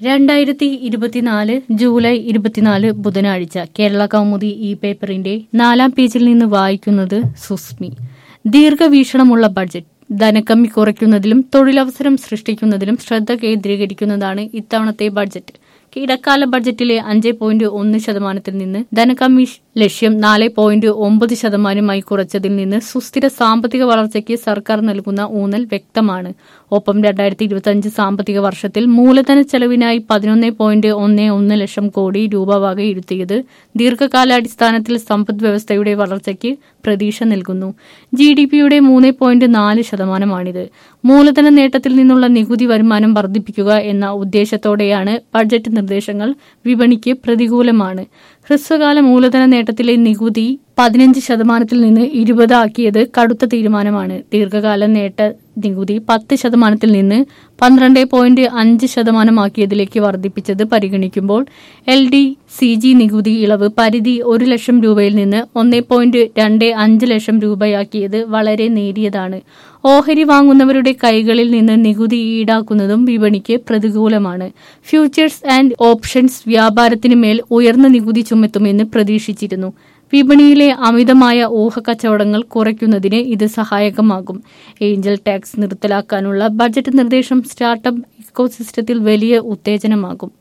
രണ്ടായിരത്തി ഇരുപത്തിനാല് ജൂലൈ ഇരുപത്തിനാല് ബുധനാഴ്ച കേരള കൗമുദി ഈ പേപ്പറിന്റെ നാലാം പേജിൽ നിന്ന് വായിക്കുന്നത് സുസ്മി ദീർഘവീക്ഷണമുള്ള ബഡ്ജറ്റ് ധനക്കമ്മി കുറയ്ക്കുന്നതിലും തൊഴിലവസരം സൃഷ്ടിക്കുന്നതിലും ശ്രദ്ധ കേന്ദ്രീകരിക്കുന്നതാണ് ഇത്തവണത്തെ ബഡ്ജറ്റ് ഇടക്കാല ബഡ്ജറ്റിലെ അഞ്ച് പോയിന്റ് ഒന്ന് ശതമാനത്തിൽ നിന്ന് ധനകമ്മി ലക്ഷ്യം നാല് പോയിന്റ് ഒമ്പത് ശതമാനമായി കുറച്ചതിൽ നിന്ന് സുസ്ഥിര സാമ്പത്തിക വളർച്ചയ്ക്ക് സർക്കാർ നൽകുന്ന ഊന്നൽ വ്യക്തമാണ് ഒപ്പം രണ്ടായിരത്തി ഇരുപത്തിയഞ്ച് സാമ്പത്തിക വർഷത്തിൽ മൂലധന ചെലവിനായി പതിനൊന്ന് പോയിന്റ് ഒന്ന് ഒന്ന് ലക്ഷം കോടി രൂപ വകയിരുത്തിയത് ദീർഘകാലാടിസ്ഥാനത്തിൽ സമ്പദ് വ്യവസ്ഥയുടെ വളർച്ചയ്ക്ക് പ്രതീക്ഷ നൽകുന്നു ജി ഡി പിയുടെ മൂന്ന് പോയിന്റ് നാല് ശതമാനമാണിത് മൂലധന നേട്ടത്തിൽ നിന്നുള്ള നികുതി വരുമാനം വർദ്ധിപ്പിക്കുക എന്ന ഉദ്ദേശത്തോടെയാണ് ബഡ്ജറ്റ് നിർദ്ദേശങ്ങൾ വിപണിക്ക് പ്രതികൂലമാണ് ഹ്രസ്വകാല മൂലധന നേട്ടത്തിലെ നികുതി പതിനഞ്ച് ശതമാനത്തിൽ നിന്ന് ഇരുപതാക്കിയത് കടുത്ത തീരുമാനമാണ് ദീർഘകാല നേട്ട നികുതി പത്ത് ശതമാനത്തിൽ നിന്ന് പന്ത്രണ്ട് പോയിന്റ് അഞ്ച് ശതമാനമാക്കിയതിലേക്ക് വർദ്ധിപ്പിച്ചത് പരിഗണിക്കുമ്പോൾ എൽ ഡി സി ജി നികുതി ഇളവ് പരിധി ഒരു ലക്ഷം രൂപയിൽ നിന്ന് ഒന്ന് പോയിന്റ് രണ്ട് അഞ്ച് ലക്ഷം രൂപയാക്കിയത് വളരെ നേരിയതാണ് ഓഹരി വാങ്ങുന്നവരുടെ കൈകളിൽ നിന്ന് നികുതി ഈടാക്കുന്നതും വിപണിക്ക് പ്രതികൂലമാണ് ഫ്യൂച്ചേഴ്സ് ആൻഡ് ഓപ്ഷൻസ് വ്യാപാരത്തിന് മേൽ ഉയർന്ന നികുതി ചുമത്തുമെന്ന് പ്രതീക്ഷിച്ചിരുന്നു വിപണിയിലെ അമിതമായ ഊഹക്കച്ചവടങ്ങൾ കുറയ്ക്കുന്നതിന് ഇത് സഹായകമാകും ഏഞ്ചൽ ടാക്സ് നിർത്തലാക്കാനുള്ള ബജറ്റ് നിർദ്ദേശം സ്റ്റാർട്ടപ്പ് ഇക്കോസിസ്റ്റത്തിൽ വലിയ ഉത്തേജനമാകും